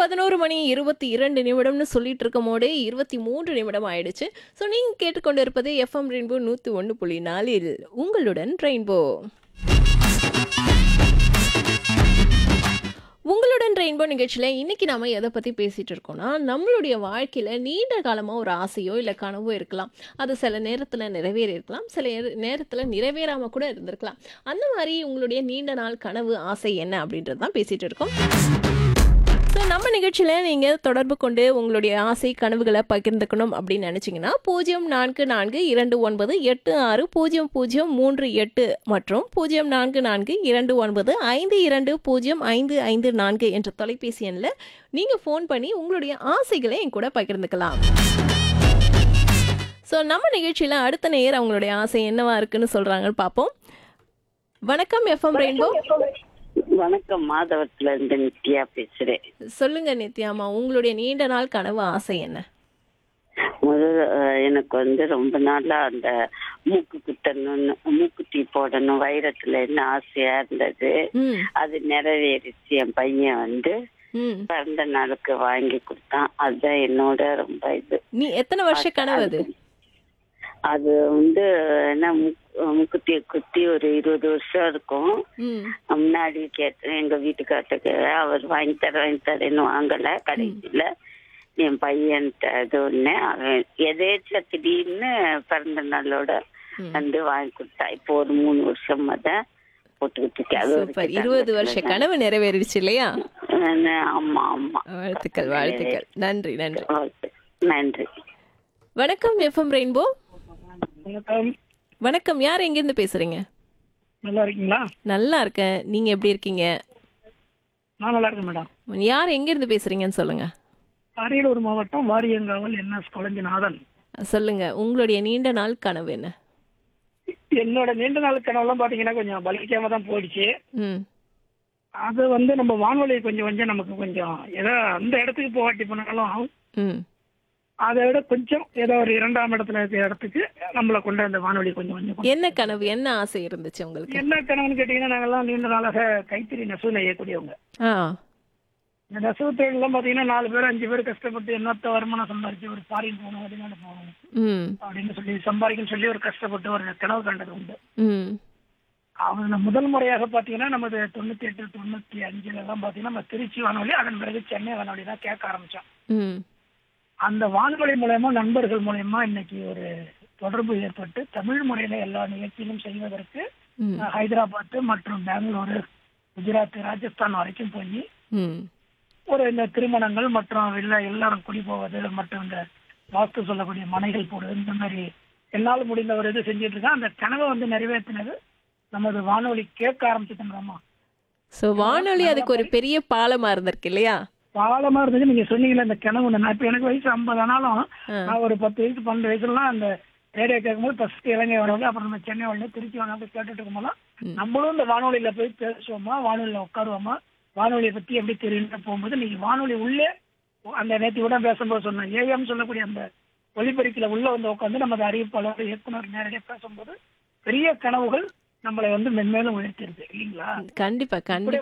பதினோரு மணி இருபத்தி இரண்டு நிமிடம்னு சொல்லிட்டு இருக்கும் போதே இருபத்தி மூன்று நிமிடம் ஆயிடுச்சு ஸோ நீங்கள் கேட்டுக்கொண்டு இருப்பது எஃப்எம் ரெயின்போ நூற்றி ஒன்று புள்ளி நாலில் உங்களுடன் ரெயின்போ உங்களுடன் ரெயின்போ நிகழ்ச்சியில் இன்னைக்கு நாம எதை பற்றி பேசிகிட்டு இருக்கோம்னா நம்மளுடைய வாழ்க்கையில் நீண்ட காலமாக ஒரு ஆசையோ இல்லை கனவோ இருக்கலாம் அது சில நேரத்தில் நிறைவேறி இருக்கலாம் சில நேரத்தில் நிறைவேறாமல் கூட இருந்திருக்கலாம் அந்த மாதிரி உங்களுடைய நீண்ட நாள் கனவு ஆசை என்ன அப்படின்றது தான் பேசிகிட்டு இருக்கோம் ஸோ நம்ம நிகழ்ச்சியில் நீங்கள் தொடர்பு கொண்டு உங்களுடைய ஆசை கனவுகளை பகிர்ந்துக்கணும் அப்படின்னு நினச்சிங்கன்னா பூஜ்ஜியம் நான்கு நான்கு இரண்டு ஒன்பது எட்டு ஆறு பூஜ்ஜியம் பூஜ்ஜியம் மூன்று எட்டு மற்றும் பூஜ்ஜியம் நான்கு நான்கு இரண்டு ஒன்பது ஐந்து இரண்டு பூஜ்ஜியம் ஐந்து ஐந்து நான்கு என்ற தொலைபேசி எண்ணில் நீங்கள் ஃபோன் பண்ணி உங்களுடைய ஆசைகளை என் கூட பகிர்ந்துக்கலாம் ஸோ நம்ம நிகழ்ச்சியில் அடுத்த நேயர் அவங்களுடைய ஆசை என்னவா இருக்குன்னு சொல்கிறாங்கன்னு பார்ப்போம் வணக்கம் எஃப்எம் ரெயின்போ வணக்கம் மாதவத்துல இருந்து நித்யா பேசுறேன் சொல்லுங்க நித்யாமா உங்களுடைய நீண்ட நாள் கனவு ஆசை என்ன முதல்ல அஹ், எனக்கு வந்து ரொம்ப நாளா அந்த மூக்கு குத்தணும்னு மூக்குத்தி போடணும் வைரத்துல என்ன ஆசையா இருந்தது ம் அது நிறைவேறிச்சு என் பையன் வந்து ம் பிறந்த நாளுக்கு வாங்கி கொடுத்தான் அதுதான் என்னோட ரொம்ப இது நீ எத்தனை வருஷ கனவு அது அது வந்து என்ன மூக்கு- மூக்குத்தி குத்தி ஒரு இருபது வருஷம் இருக்கும் ம் முன்னாடி கேட்டேன் எங்க வீட்டுக்காரத்துக்கு அவர் வாங்கி தர வாங்கி தரேன்னு வாங்கல கடைசியில என் பையன்ட்ட இது ஒண்ணு அவன் எதேச்ச திடீர்னு பிறந்த நாளோட ம். வந்து வாங்கி கொடுத்தா இப்போ ஒரு மூணு வருஷம் தான் போட்டுக்கிட்டு இருக்கேன் அது சூப்பர் வரைக்கும் இருபது வருஷ கனவு நிறைவேறிடுச்சு இல்லையா நான் ஆமா ஆமா வாழ்த்துக்கள் வாழ்த்துக்கள் நன்றி நன்றி ஓகே நன்றி வணக்கம் எஃப்எம் ரெயின்போ வணக்கம் வணக்கம் யார் எங்கேருந்து பேசுறீங்க நல்லா இருக்கீங்களா நல்லா இருக்கேன் நீங்க எப்படி இருக்கீங்க நான் நல்லா இருக்கேன் மேடம் யார் எங்கேருந்து பேசுறீங்கன்னு சொல்லுங்க அரியலூர் மாவட்டம் வாரியங்காவல் என்எஸ் கொளஞ்சிநாதன் சொல்லுங்க உங்களுடைய நீண்ட நாள் கனவு என்ன என்னோட நீண்ட நாள் கனவுலாம் பாத்தீங்கன்னா கொஞ்சம் பலிக்காம தான் போயிடுச்சு ம் அது வந்து நம்ம வானொலி கொஞ்சம் கொஞ்சம் நமக்கு கொஞ்சம் ஏதோ அந்த இடத்துக்கு போகாட்டி போனாலும் ம் அதை விட கொஞ்சம் ஏதோ ஒரு இரண்டாம் இடத்துல இருக்கிற இடத்துக்கு நம்மளை கொண்டு அந்த வானொலி கொஞ்சம் கொஞ்சம் கொண்டு- என்ன கனவு என்ன ஆசை இருந்துச்சு உங்களுக்கு என்ன கனவுன்னு கேட்டீங்கன்னா நாங்கெல்லாம் நீண்ட நாளாக கைத்தறி நெசவு நெய்யக்கூடியவங்க ஆ இந்த நெசவு தொழிலெல்லாம் பாத்தீங்கன்னா நாலு பேர் அஞ்சு பேர் கஷ்டப்பட்டு என்னத்த வருமானம் சம்பாரிச்சு ஒரு ஃபாரின் போகணும் வெளிநாடு போகணும் ம் அப்படின்னு சொல்லி சம்பாதிக்கணும்னு சொல்லி ஒரு கஷ்டப்பட்டு ஒரு கனவு கண்டது உண்டு ம் அவங்க முதல் முறையாக பார்த்தீங்கன்னா நமது தொண்ணூத்தி எட்டு தொண்ணூத்தி அஞ்சுல எல்லாம் பார்த்தீங்கன்னா நம்ம திருச்சி வானொலி அதன் பிறகு சென்னை வானொலி தான் கேட்க ஆரம்பிச்சோம் ம் அந்த வானொலி மூலயமா நண்பர்கள் மூலயமா இன்னைக்கு ஒரு தொடர்பு ஏற்பட்டு தமிழ் முறையில எல்லா நிகழ்ச்சியிலும் செய்வதற்கு ம் அஹ், ஹைதராபாத் மற்றும் பெங்களூரு குஜராத் ராஜஸ்தான் வரைக்கும் போய் ம் ஒரு இந்த திருமணங்கள் மற்றும் இல்ல எல்லாரும் குடி போவது மற்றும் இந்த வாஸ்து சொல்லக்கூடிய மனைகள் போடுவது இந்த மாதிரி என்னால் முடிந்த ஒரு இது செஞ்சுட்டு இருக்கேன் அந்த கனவை வந்து நிறைவேற்றினது நமது வானொலி கேட்க ஆரம்பிச்சுட்டோம்மா ஸோ வானொலி அதுக்கு ஒரு பெரிய பாலமா இருந்திருக்கு இல்லையா பாலமா இருந்தது நீங்க சொன்னீங்களே அந்த கனவு நான் இப்ப எனக்கு வயசு ஐம்பது ஆனாலும் ஆ. நான் ஒரு பத்து வயசு பன்னெண்டு வயசுலாம் அந்த ரேடியோ கேட்கும்போது ஃபர்ஸ்ட் இலங்கை வானொலி அப்புறம் நம்ம சென்னை வானொலி திருச்சி வானொலி கேட்டுட்டு இருக்கும்போது நம்மளும் இந்த வானொலியில போய் பேசுவோமா வானொலியில உட்காருவோமா வானொலியை பத்தி எப்படி தெரியும்னு போகும்போது நீங்க வானொலி உள்ளே அந்த நேற்று கூட பேசும்போது சொன்னேன் ஏஎம் சொல்லக்கூடிய அந்த ஒலிபெருக்கில உள்ள வந்து உட்காந்து நமது அறிவிப்பாளர் இயக்குனர் நேரடியாக பேசும்போது பெரிய கனவுகள் நம்மளை வந்து மென்மேலும் உயர்த்திருது இல்லைங்களா கண்டிப்பா இப்படியே கண்டிப்பா